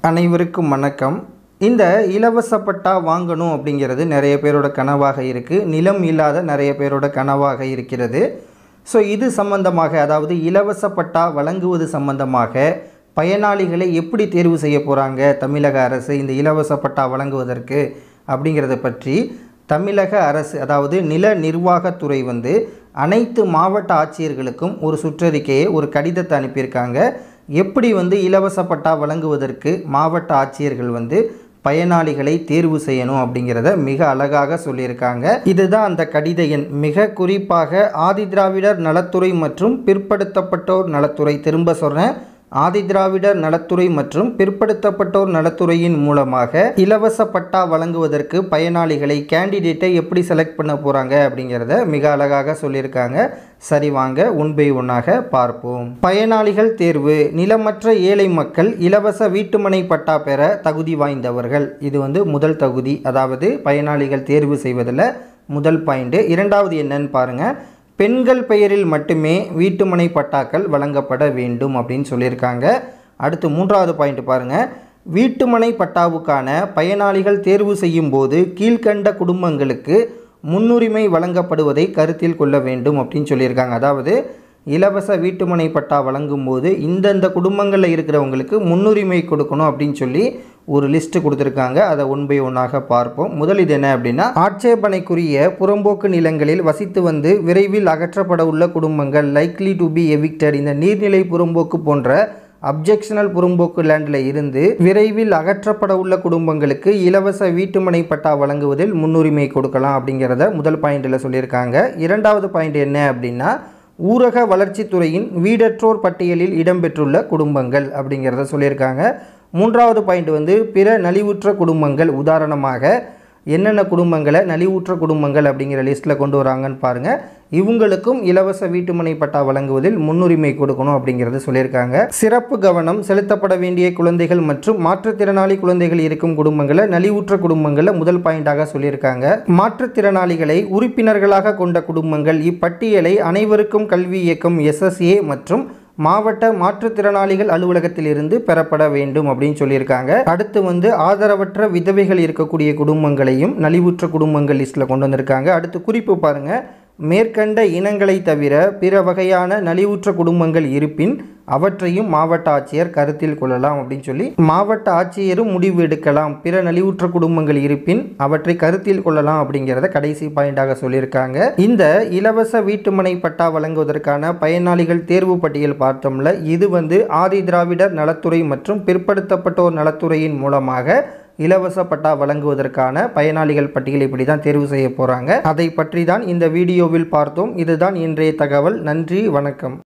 அனைவருக்கும் வணக்கம் இந்த இலவச பட்டா வாங்கணும் அப்படிங்கிறது நிறைய பேரோட கனவாக இருக்குது நிலம் இல்லாத நிறைய பேரோட கனவாக இருக்கிறது ஸோ இது சம்பந்தமாக அதாவது இலவச பட்டா வழங்குவது சம்பந்தமாக பயனாளிகளை எப்படி தேர்வு செய்ய போகிறாங்க தமிழக அரசு இந்த இலவச பட்டா வழங்குவதற்கு அப்படிங்கிறத பற்றி தமிழக அரசு அதாவது நில நிர்வாகத்துறை வந்து அனைத்து மாவட்ட ஆட்சியர்களுக்கும் ஒரு சுற்றறிக்கையை ஒரு கடிதத்தை அனுப்பியிருக்காங்க எப்படி வந்து இலவச பட்டா வழங்குவதற்கு மாவட்ட ஆட்சியர்கள் வந்து பயனாளிகளை தேர்வு செய்யணும் அப்படிங்கிறத மிக அழகாக சொல்லியிருக்காங்க இதுதான் அந்த கடித எண் மிக குறிப்பாக ஆதிதிராவிடர் நலத்துறை மற்றும் பிற்படுத்தப்பட்டோர் நலத்துறை திரும்ப சொல்கிறேன் ஆதிதிராவிடர் நலத்துறை மற்றும் பிற்படுத்தப்பட்டோர் நலத்துறையின் மூலமாக இலவச பட்டா வழங்குவதற்கு பயனாளிகளை கேண்டிடேட்டை எப்படி செலக்ட் பண்ண போகிறாங்க அப்படிங்கிறத மிக அழகாக சொல்லியிருக்காங்க சரி வாங்க உண்பை ஒன்றாக பார்ப்போம் பயனாளிகள் தேர்வு நிலமற்ற ஏழை மக்கள் இலவச வீட்டுமனை பட்டா பெற தகுதி வாய்ந்தவர்கள் இது வந்து முதல் தகுதி அதாவது பயனாளிகள் தேர்வு செய்வதில் முதல் பாயிண்ட்டு இரண்டாவது என்னன்னு பாருங்கள் பெண்கள் பெயரில் மட்டுமே வீட்டுமனை பட்டாக்கள் வழங்கப்பட வேண்டும் அப்படின்னு சொல்லியிருக்காங்க அடுத்து மூன்றாவது பாயிண்ட் பாருங்கள் வீட்டுமனை பட்டாவுக்கான பயனாளிகள் தேர்வு செய்யும் போது கீழ்கண்ட குடும்பங்களுக்கு முன்னுரிமை வழங்கப்படுவதை கருத்தில் கொள்ள வேண்டும் அப்படின்னு சொல்லியிருக்காங்க அதாவது இலவச வீட்டுமனை பட்டா வழங்கும் போது இந்தந்த குடும்பங்களில் இருக்கிறவங்களுக்கு முன்னுரிமை கொடுக்கணும் அப்படின்னு சொல்லி ஒரு லிஸ்ட் கொடுத்துருக்காங்க அதை ஒன் பை ஒன்னாக பார்ப்போம் முதல் இது என்ன அப்படின்னா ஆட்சேபனைக்குரிய புறம்போக்கு நிலங்களில் வசித்து வந்து விரைவில் அகற்றப்பட உள்ள குடும்பங்கள் லைக்லி டு பி எவிக்டட் இந்த நீர்நிலை புறம்போக்கு போன்ற அப்ஜெக்ஷனல் புறம்போக்கு லேண்டில் இருந்து விரைவில் அகற்றப்பட உள்ள குடும்பங்களுக்கு இலவச வீட்டுமனை பட்டா வழங்குவதில் முன்னுரிமை கொடுக்கலாம் அப்படிங்கிறத முதல் பாயிண்டில் சொல்லியிருக்காங்க இரண்டாவது பாயிண்ட் என்ன அப்படின்னா ஊரக வளர்ச்சித்துறையின் வீடற்றோர் பட்டியலில் இடம்பெற்றுள்ள குடும்பங்கள் அப்படிங்கிறத சொல்லியிருக்காங்க மூன்றாவது பாயிண்ட் வந்து பிற நலிவுற்ற குடும்பங்கள் உதாரணமாக என்னென்ன குடும்பங்களை நலிவுற்ற குடும்பங்கள் அப்படிங்கிற லிஸ்ட்டில் கொண்டு வராங்கன்னு பாருங்கள் இவங்களுக்கும் இலவச வீட்டுமனை பட்டா வழங்குவதில் முன்னுரிமை கொடுக்கணும் அப்படிங்கிறது சொல்லியிருக்காங்க சிறப்பு கவனம் செலுத்தப்பட வேண்டிய குழந்தைகள் மற்றும் மாற்றுத்திறனாளி குழந்தைகள் இருக்கும் குடும்பங்களை நலிவுற்ற குடும்பங்களை முதல் பாயிண்டாக சொல்லியிருக்காங்க மாற்றுத்திறனாளிகளை உறுப்பினர்களாக கொண்ட குடும்பங்கள் இப்பட்டியலை அனைவருக்கும் கல்வி இயக்கம் எஸ்எஸ்ஏ மற்றும் மாவட்ட மாற்றுத்திறனாளிகள் அலுவலகத்திலிருந்து பெறப்பட வேண்டும் அப்படின்னு சொல்லியிருக்காங்க அடுத்து வந்து ஆதரவற்ற விதவைகள் இருக்கக்கூடிய குடும்பங்களையும் நலிவுற்ற குடும்பங்கள் லிஸ்ட்டில் கொண்டு வந்திருக்காங்க அடுத்து குறிப்பு பாருங்கள் மேற்கண்ட இனங்களை தவிர பிற வகையான நலிவுற்ற குடும்பங்கள் இருப்பின் அவற்றையும் மாவட்ட ஆட்சியர் கருத்தில் கொள்ளலாம் அப்படின்னு சொல்லி மாவட்ட ஆட்சியரும் முடிவு எடுக்கலாம் பிற நலிவுற்ற குடும்பங்கள் இருப்பின் அவற்றை கருத்தில் கொள்ளலாம் அப்படிங்கிறத கடைசி பாயிண்டாக சொல்லியிருக்காங்க இந்த இலவச வீட்டுமனை பட்டா வழங்குவதற்கான பயனாளிகள் தேர்வு பட்டியல் பார்த்தோம்ல இது வந்து ஆதி திராவிடர் நலத்துறை மற்றும் பிற்படுத்தப்பட்டோர் நலத்துறையின் மூலமாக இலவச பட்டா வழங்குவதற்கான பயனாளிகள் பட்டியல் இப்படி தான் தேர்வு செய்ய போகிறாங்க அதை பற்றி தான் இந்த வீடியோவில் பார்த்தோம் இதுதான் இன்றைய தகவல் நன்றி வணக்கம்